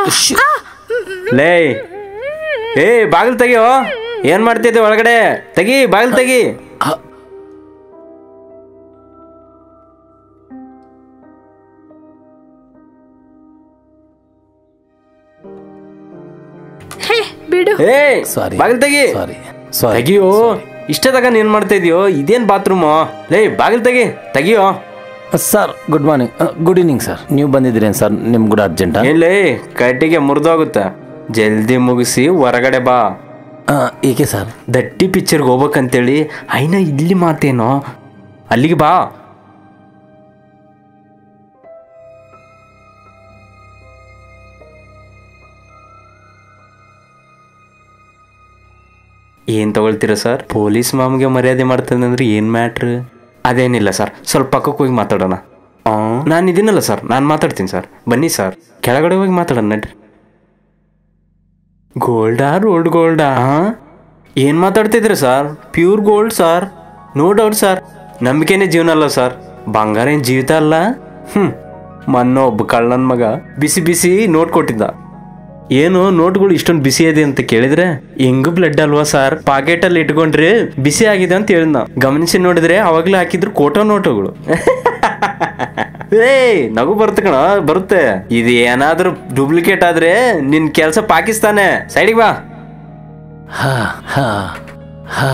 ಲೇ ಏ ಬಾಗಿಲು ತೆಗಿಯೋ ಏನ್ ಮಾಡ್ತಿದ್ದೆ ಒಳಗಡೆ ತೆಗಿ ಬಾಗಿಲು ತೆಗಿ ಹೇ ಬಿಡು ಏ ಸಾರಿ ಬಾಗಿಲು ತೆಗಿ ಸಾರಿ ಸಾರಿ ತೆಗಿಯೋ ಇಷ್ಟೇ ತಗ ನೀನ್ ಮಾಡ್ತಾ ಇದೀಯೋ ಇದೇನ್ ಬಾತ್ರೂಮು ಲೇ ಬಾಗಿಲು ತೆಗಿ ತೆಗಿಯೋ sir good morning good evening sir ನೀವು ಬಂದಿದ್ದೀರೇನು ಸರ್ ನಿಮ್ಗೆ ಕೂಡ ಅರ್ಜೆಂಟಾ ಏನ್ಲೇ ಕಟ್ಟಿಗೆ ಮುರಿದೋಗುತ್ತ ಜಲ್ದಿ ಮುಗಿಸಿ ಹೊರಗಡೆ ಬಾ ಏಕೆ ಸರ್ ದಟ್ಟಿ ಪಿಕ್ಚರ್ಗೆ ಹೋಗ್ಬೇಕಂತೇಳಿ ಐನ ಇಲ್ಲಿ ಮಾತೇನೋ ಅಲ್ಲಿಗೆ ಬಾ ಏನ್ ತಗೊಳ್ತೀರಾ ಸರ್ ಪೊಲೀಸ್ ಮಾಮ್ಗೆ ಮರ್ಯಾದೆ ಮಾಡ್ತದೆ ಅಂದ್ರೆ ಏನ್ ಮ್ಯಾಟ್ರ್ ಅದೇನಿಲ್ಲ ಸರ್ ಸ್ವಲ್ಪ ಪಕ್ಕಕ್ಕೆ ಹೋಗಿ ಮಾತಾಡೋಣ ನಾನು ಇದೀನಲ್ಲ ಸರ್ ನಾನು ಮಾತಾಡ್ತೀನಿ ಸರ್ ಬನ್ನಿ ಸರ್ ಕೆಳಗಡೆ ಹೋಗಿ ಮಾತಾಡೋಣ ನಡ್ರಿ ಗೋಲ್ಡಾ ರೋಲ್ಡ್ ಗೋಲ್ಡಾ ಏನು ಮಾತಾಡ್ತಿದ್ರಿ sir pure gold sir no doubt sir ನಂಬಿಕೆನೇ ಜೀವನ ಅಲ್ಲ ಸರ್ ಬಂಗಾರ ಏನು ಜೀವಿತ ಅಲ್ಲ ಹ್ಞೂ ಮೊನ್ನೆ ಒಬ್ಬ ಕಳ್ಳನ ಮಗ ಬಿಸಿ ಬಿಸಿ ನೋಟ್ ಕೊಟ್ಟಿದ್ದ ಏನು ನೋಟ್ಗಳು ಇಷ್ಟೊಂದು ಬಿಸಿ ಇದೆ ಅಂತ ಕೇಳಿದ್ರೆ ಹೆಂಗು ಬ್ಲಡ್ ಅಲ್ವಾ ಸರ್ ಪಾಕೆಟ್ ಅಲ್ಲಿ ಇಟ್ಕೊಂಡ್ರೆ ಬಿಸಿ ಆಗಿದೆ ಅಂತ ಹೇಳಿದ್ನ ಗಮನಿಸಿ ನೋಡಿದ್ರೆ ಅವಾಗ್ಲೇ ಹಾಕಿದ್ರು ಕೋಟೋ ನೋಟುಗಳು ಏ ನಗು ಬರುತ್ತೆ ಕಣ ಬರುತ್ತೆ ಇದು ಏನಾದ್ರೂ ಡೂಪ್ಲಿಕೇಟ್ ಆದ್ರೆ ನಿನ್ ಕೆಲಸ ಪಾಕಿಸ್ತಾನೆ ಸೈಡಿಗೆ ಬಾ ಹಾ ಹಾ ಹಾ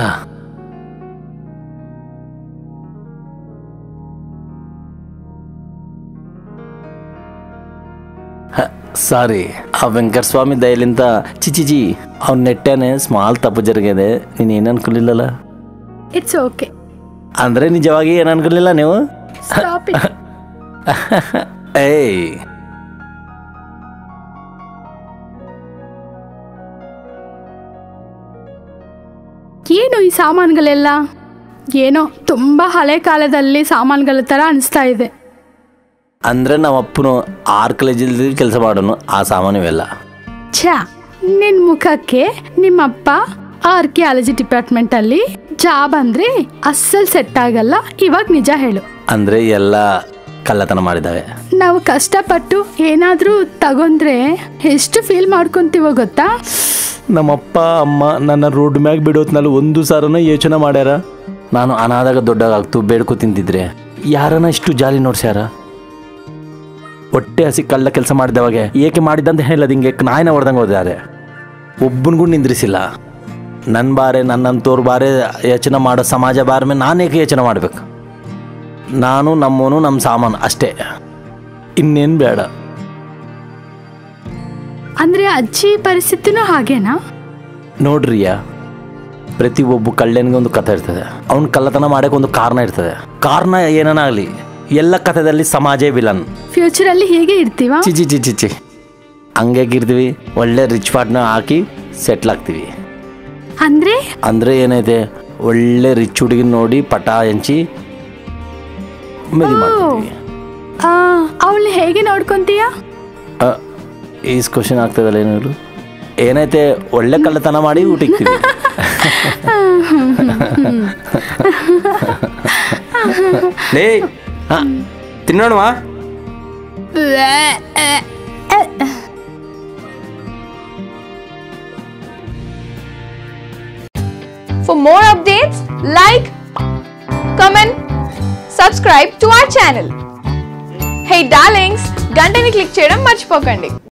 ಸಾರಿ ಆ ವೆಂಕಟ ಸ್ವಾಮಿ ದಯಲಿಂದ ಚಿಚಿಜಿ ಅವ್ನ ನೆಟ್ಟನೆ ಸ್ಮಾಲ್ ತಪ್ಪು ಜರುಗಿದೆ ನೀನು ಏನು ಅನ್ಕೊಲಿಲ್ಲಲ್ಲ ಇಟ್ಸ್ ಓಕೆ ಅಂದ್ರೆ ನಿಜವಾಗಿ ಏನು ಅನ್ಕೊಲಿಲ್ಲ ನೀವು ಸ್ಟಾಪ್ ಇಟ್ ಏಯ್ ಏನು ಈ ಸಾಮಾನುಗಳೆಲ್ಲ ಏನೋ ತುಂಬಾ ಹಳೆ ಕಾಲದಲ್ಲಿ ಸಾಮಾನುಗಳ ಥರ ಅನಿಸ್ತಾ ಇದೆ ಅಂದ್ರೆ ನಮ್ಮ ಅಪ್ಪನು ಆರ್ ಕಾಲೇಜಲ್ಲಿ ಕೆಲಸ ಮಾಡೋನು ಆ ಸಾಮಾನು ಇವೆಲ್ಲ ಛಾ ನಿನ್ ಮುಖಕ್ಕೆ ನಿಮ್ಮಪ್ಪ ಆರ್ಕಿಯಾಲಜಿ ಡಿಪಾರ್ಟ್ಮೆಂಟ್ ಅಲ್ಲಿ ಜಾಬ್ ಅಂದ್ರೆ ಅಸ್ಸಲ್ ಸೆಟ್ ಆಗಲ್ಲ ಇವಾಗ ನಿಜ ಹೇಳು ಅಂದ್ರೆ ಎಲ್ಲ ಕಳ್ಳತನ ಮಾಡಿದಾವೆ ನಾವು ಕಷ್ಟಪಟ್ಟು ಏನಾದ್ರೂ ತಗೊಂಡ್ರೆ ಎಷ್ಟು ಫೀಲ್ ಮಾಡ್ಕೊಂತೀವೋ ಗೊತ್ತಾ ನಮ್ಮಪ್ಪ ಅಮ್ಮ ನನ್ನ ರೋಡ್ ಮ್ಯಾಗ ಬಿಡೋತ್ನಲ್ಲಿ ಒಂದು ಸಾರನ ಯೋಚನೆ ಮಾಡ್ಯಾರ ನಾನು ಅನಾದಾಗ ದೊಡ್ಡಗಾಗ್ತು ಬೇಡ್ಕೊ ತಿಂತಿದ್ರೆ ಯಾರನ್ನ ಇಷ್ಟು ಜಾಲಿ ನೋಡ್ಸ್ಯಾರ ಹೊಟ್ಟೆ ಹಸಿ ಕಳ್ಳ ಕೆಲಸ ಮಾಡಿದವಾಗ ಏಕೆ ಮಾಡಿದಂತ ಹೇಳೋದು ಹಿಂಗೆ ನಾಯಿನ ಹೊಡೆದಂಗೆ ಹೋದಾರೆ ಒಬ್ಬನಿಗೂ ನಿಂದ್ರಿಸಿಲ್ಲ ನನ್ನ ಬಾರೆ ನನ್ನಂತೋರ್ ಬಾರೆ ಯೋಚನೆ ಮಾಡೋ ಸಮಾಜ ಬಾರ ಮೇಲೆ ನಾನು ಏಕೆ ಯೋಚನೆ ಮಾಡ್ಬೇಕು ನಾನು ನಮ್ಮವನು ನಮ್ಮ ಸಾಮಾನು ಅಷ್ಟೇ ಇನ್ನೇನು ಬೇಡ ಅಂದ್ರೆ ಅಜ್ಜಿ ಪರಿಸ್ಥಿತಿನೂ ಹಾಗೇನಾ ನೋಡ್ರಿಯ ಪ್ರತಿ ಒಬ್ಬ ಕಳ್ಳನಿಗೆ ಒಂದು ಕಥೆ ಇರ್ತದೆ ಅವ್ನ ಕಳ್ಳತನ ಮಾಡಕ್ಕೆ ಒಂದು ಕಾರಣ ಇರ್ತದೆ ಕಾರಣ ಏನನ್ನಾಗಲಿ ಎಲ್ಲ ಕಥೆದಲ್ಲಿ ಸಮಾಜ ವಿಲನ್ ಫ್ಯೂಚರ್ ಅಲ್ಲಿ ಹೀಗೆ ಇರ್ತೀವಾ ಚಿಚಿ ಚಿ ಚಿಚಿ ಹಂಗಾಗಿರ್ತೀವಿ ಒಳ್ಳೆ ರಿಚ್ ಪಾರ್ಟ್ನ ಹಾಕಿ ಸೆಟ್ಲ್ ಆಗ್ತೀವಿ ಅಂದ್ರೆ ಅಂದರೆ ಏನೈತೆ ಒಳ್ಳೆ ರಿಚ್ ಹುಡುಗಿನ ನೋಡಿ ಪಟ ಹಂಚಿ ಮದುವೆ ಮಾಡ್ತೀವಿ ಅವಳು ಹೇಗೆ ನೋಡ್ಕೊಂತೀಯ ಈಸ್ ಕ್ವಶನ್ ಆಗ್ತದಲ್ಲ ಏನು ಹೇಳು ಏನೈತೆ ಒಳ್ಳೆ ಕಳ್ಳತನ ಮಾಡಿ ಊಟಿಕ್ತೀವಿ ಲೇ ತಿನ್ನೋಣವಾ For more updates, like, comment, subscribe to our channel. Hey darlings, గంటని click చేయడం మర్చిపోకండి